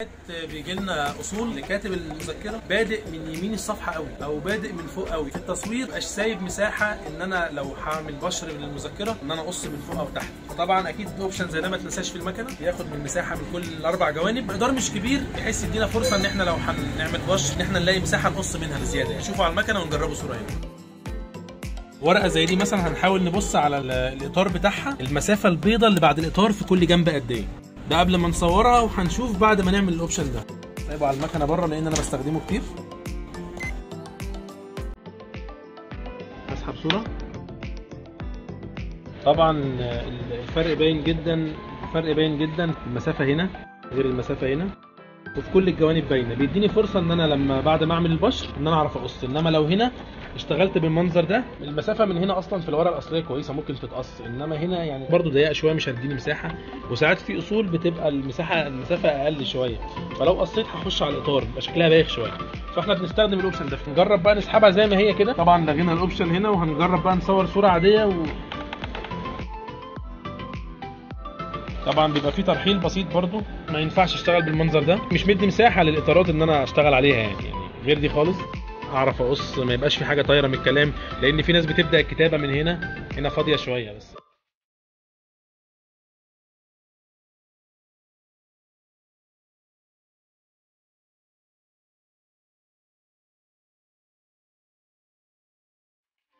بيجي لنا اصول لكاتب المذكره بادئ من يمين الصفحه قوي او بادئ من فوق قوي في التصوير مبقاش سايب مساحه ان انا لو هعمل بشر من المذكره ان انا اقص من فوق او تحت فطبعا اكيد اوبشن زي ده ما تنساش في المكنه ياخد من مساحه من كل الاربع جوانب مقدار مش كبير بحيث يدينا فرصه ان احنا لو هنعمل بشر ان احنا نلاقي مساحه نقص منها بزياده نشوفه على المكنه ونجربه صوره هنا ورقه زي دي مثلا هنحاول نبص على ال- الاطار بتاعها المسافه البيضاء اللي بعد الاطار في كل جنب قد ايه ده قبل ما نصورها وهنشوف بعد ما نعمل الاوبشن ده سايبه على المكنه بره لان انا بستخدمه كتير اسحب صوره طبعا الفرق باين جدا الفرق باين جدا المسافه هنا غير المسافه هنا وفي كل الجوانب باينه بيديني فرصه ان انا لما بعد ما اعمل البشر ان انا اعرف اقص انما لو هنا اشتغلت بالمنظر ده المسافه من هنا اصلا في الورقه الاصليه كويسه ممكن تتقص انما هنا يعني برضو ضيقه شويه مش هتديني مساحه وساعات في اصول بتبقى المساحه المسافه اقل شويه فلو قصيت هخش على الاطار يبقى شكلها بايخ شويه فاحنا بنستخدم الاوبشن ده نجرب بقى نسحبها زي ما هي كده طبعا لغينا الاوبشن هنا وهنجرب بقى نصور صوره عاديه و... طبعا بيبقى في ترحيل بسيط برضو ما ينفعش اشتغل بالمنظر ده مش مدي مساحه للاطارات ان انا اشتغل عليها يعني, يعني غير دي خالص اعرف اقص ما يبقاش في حاجه طايره من الكلام لان في ناس بتبدا الكتابه من هنا هنا فاضيه شويه بس